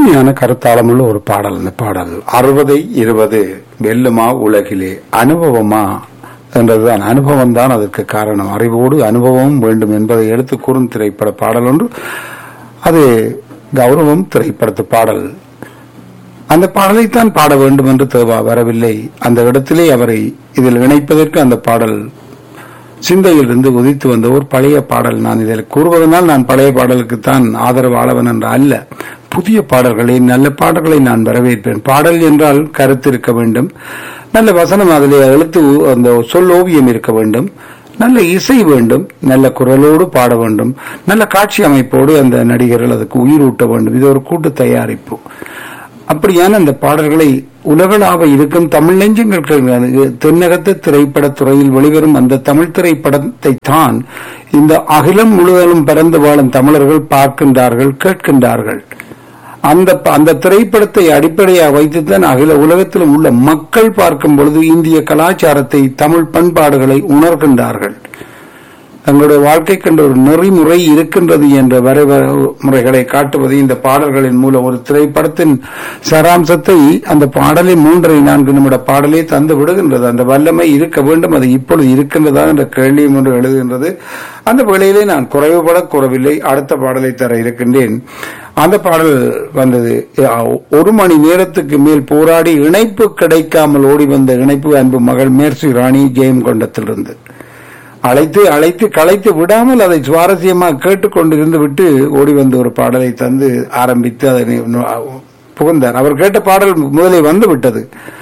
அருமையான கருத்தாளமுள்ள ஒரு பாடல் அந்த பாடல் அறுபதை இருபது வெல்லுமா உலகிலே அனுபவமா என்றதுதான் அனுபவம் தான் அதற்கு காரணம் அறிவோடு அனுபவம் வேண்டும் என்பதை எடுத்து கூறும் திரைப்பட பாடல் ஒன்று அது கௌரவம் திரைப்படத்து பாடல் அந்த பாடலைத்தான் பாட வேண்டும் என்று தேவா வரவில்லை அந்த இடத்திலே அவரை இதில் இணைப்பதற்கு அந்த பாடல் சிந்தையில் இருந்து உதித்து வந்த ஒரு பழைய பாடல் நான் இதில் கூறுவதனால் நான் பழைய பாடலுக்குத்தான் ஆதரவு ஆளவன் என்று அல்ல புதிய பாடல்களை நல்ல பாடல்களை நான் வரவேற்பேன் பாடல் என்றால் கருத்து இருக்க வேண்டும் நல்ல வசனம் அதிலே எழுத்து அந்த சொல் ஓவியம் இருக்க வேண்டும் நல்ல இசை வேண்டும் நல்ல குரலோடு பாட வேண்டும் நல்ல காட்சி அமைப்போடு அந்த நடிகர்கள் அதுக்கு உயிரூட்ட வேண்டும் இது ஒரு கூட்டு தயாரிப்பு அப்படியான அந்த பாடல்களை உலகளாவ இருக்கும் தமிழ் நெஞ்சங்கள் தென்னகத்து திரைப்பட துறையில் வெளிவரும் அந்த தமிழ் திரைப்படத்தை தான் இந்த அகிலம் முழுவதும் பறந்து வாழும் தமிழர்கள் பார்க்கின்றார்கள் கேட்கின்றார்கள் அந்த அந்த திரைப்படத்தை அடிப்படையாக வைத்துத்தான் அகில உலகத்திலும் உள்ள மக்கள் பார்க்கும் பொழுது இந்திய கலாச்சாரத்தை தமிழ் பண்பாடுகளை உணர்கின்றார்கள் தங்களுடைய வாழ்க்கைக்கென்ற ஒரு நெறிமுறை இருக்கின்றது என்ற வரைமுறைகளை காட்டுவது இந்த பாடல்களின் மூலம் ஒரு திரைப்படத்தின் சாராம்சத்தை அந்த பாடலை மூன்றரை நான்கு நிமிட பாடலே தந்து விடுகின்றது அந்த வல்லமை இருக்க வேண்டும் அது இப்பொழுது இருக்கின்றதா என்ற கேள்வியும் ஒன்று எழுதுகின்றது அந்த வேளையிலே நான் குறைவுபட கூறவில்லை அடுத்த பாடலை தர இருக்கின்றேன் அந்த பாடல் வந்தது ஒரு மணி நேரத்துக்கு மேல் போராடி இணைப்பு கிடைக்காமல் ஓடி வந்த இணைப்பு அன்பு மகள் மேர்சி ராணி ஜெயம் கொண்டத்திலிருந்து அழைத்து அழைத்து களைத்து விடாமல் அதை சுவாரஸ்யமாக கேட்டுக்கொண்டிருந்து விட்டு ஓடி வந்த ஒரு பாடலை தந்து ஆரம்பித்து அதனை புகுந்தார் அவர் கேட்ட பாடல் முதலே வந்து விட்டது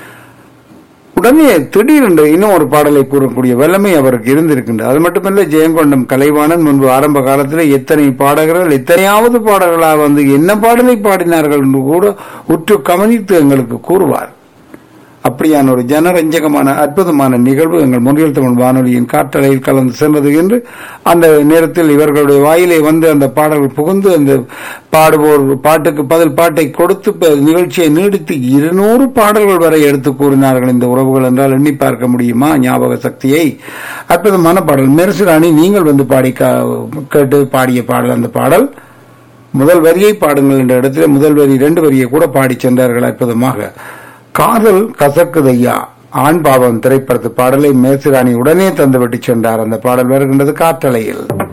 உடனே திடீரென்று இன்னும் ஒரு பாடலை கூறக்கூடிய வல்லமை அவருக்கு இருந்திருக்கின்றது அது மட்டுமல்ல ஜெயங்கொண்டம் கலைவாணன் முன்பு ஆரம்ப காலத்தில் எத்தனை பாடகர்கள் எத்தனையாவது பாடல்களாக வந்து என்ன பாடலை பாடினார்கள் என்று கூட உற்று கவனித்து எங்களுக்கு கூறுவார் அப்படியான ஒரு ஜனரஞ்சகமான அற்புதமான நிகழ்வு எங்கள் முன்னில் தமிழ் வானொலியின் காற்றலையில் கலந்து சென்றது என்று அந்த நேரத்தில் இவர்களுடைய வாயிலே வந்து அந்த பாடல்கள் புகுந்து அந்த பாடுவோர் பாட்டுக்கு பதில் பாட்டை கொடுத்து நிகழ்ச்சியை நீடித்து இருநூறு பாடல்கள் வரை எடுத்து கூறினார்கள் இந்த உறவுகள் என்றால் எண்ணி பார்க்க முடியுமா ஞாபக சக்தியை அற்புதமான பாடல் மெர்சிராணி நீங்கள் வந்து பாடி கேட்டு பாடிய பாடல் அந்த பாடல் முதல் வரியை பாடுங்கள் என்ற இடத்துல முதல் வரி இரண்டு வரியை கூட பாடி சென்றார்கள் அற்புதமாக காதல் கசக்குதையா ஆண் பாவம் திரைப்படத்து பாடலை மேசிராணி உடனே தந்துவிட்டு சென்றார் அந்த பாடல் வருகின்றது காற்றலையில்